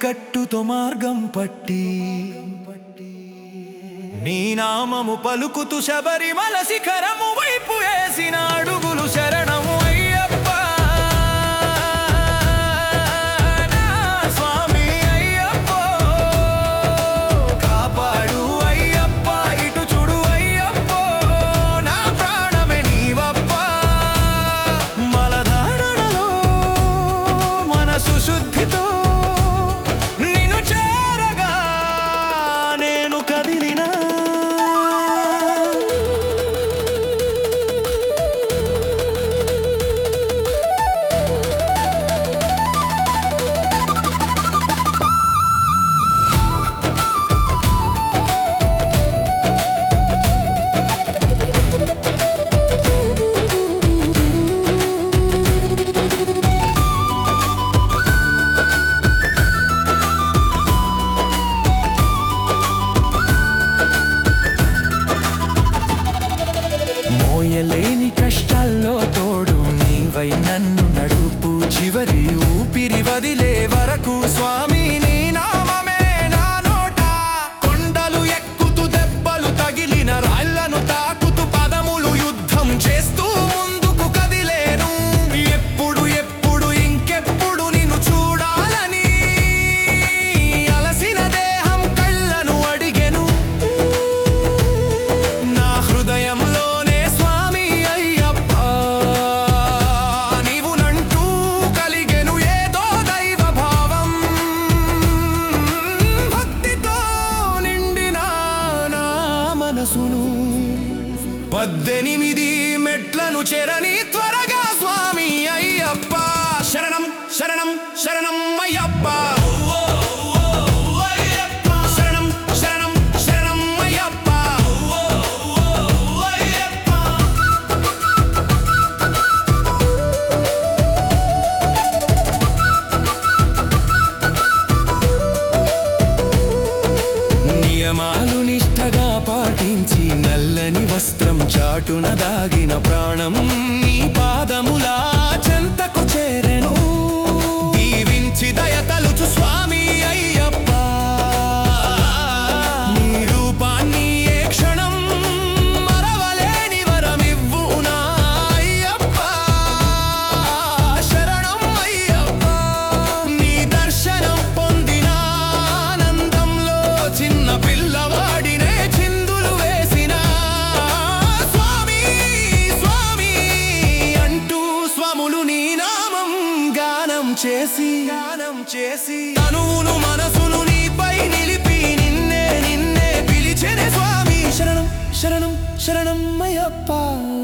కట్టుతో మార్గం పట్టి నీ నామము పలుకుతూ శబరిమల శిఖరము వైపు వేసిన అడుగులు శరణము అయ్యప్ప నా స్వామి అయ్యప్ప కాపాడు అయ్యప్ప ఇటు చూడు అయ్యప్ప నా ప్రాణమే నీవప్ప మలధారణలో మనసు శుద్ధితో నిన్ను చేరగా నేను కదిలినా మోయలేని కష్టాల్లో తోడు నీవై నన్ను నడుపు చివరి ఊపిరి వదిలే వరకు స్వామి నీ నామమే నా నోట కొండలు ఎక్కుతూ దెబ్బలు తగిలిన రాళ్లను తాకుతూ పదములు యుద్ధం చేస్తూ ముందుకు కదిలేను ఎప్పుడు ఎప్పుడు ఇంకెప్పుడు నిన్ను చూడాలని అలసిన దేహం కళ్ళను అడిగెను నా హృదయంలోనే స్వామి అయ్యప్ప నీవు నంటూ కలిగెను ఏదో దైవ భావం భక్తితో నిండిన నా మనసును పద్దెనిమిది మెట్లను చెరని త్వరగా స్వామి అయ్యప్ప శరణం శరణం శరణం అయ్యప్ప శరణం శరణం శరణం అయ్యప్ప నియమాలు నిష్టగా పాటించి నల్లని వస్త్రం చాటున దాగిన ప్రాణం నీ పాదములా చెంతకు చేరెను దీవించి దయతలుచు స్వామి అయ్యప్ప నీ రూపాన్ని ఏ క్షణం మరవలేని వరమివ్వు నా అయ్యప్ప శరణం అయ్యప్ప నీ దర్శనం పొందిన ఆనందంలో చిన్న పిల్లవాడినే చిందులు వేసిన స్వామి స్వామి అంటూ స్వములు నీ నామం గానం చేసి గానం చేసి తనువును మనసును నీపై నిలిపి నిన్నే నిన్నే పిలిచెనే స్వామి శరణం శరణం శరణం అయ్యప్ప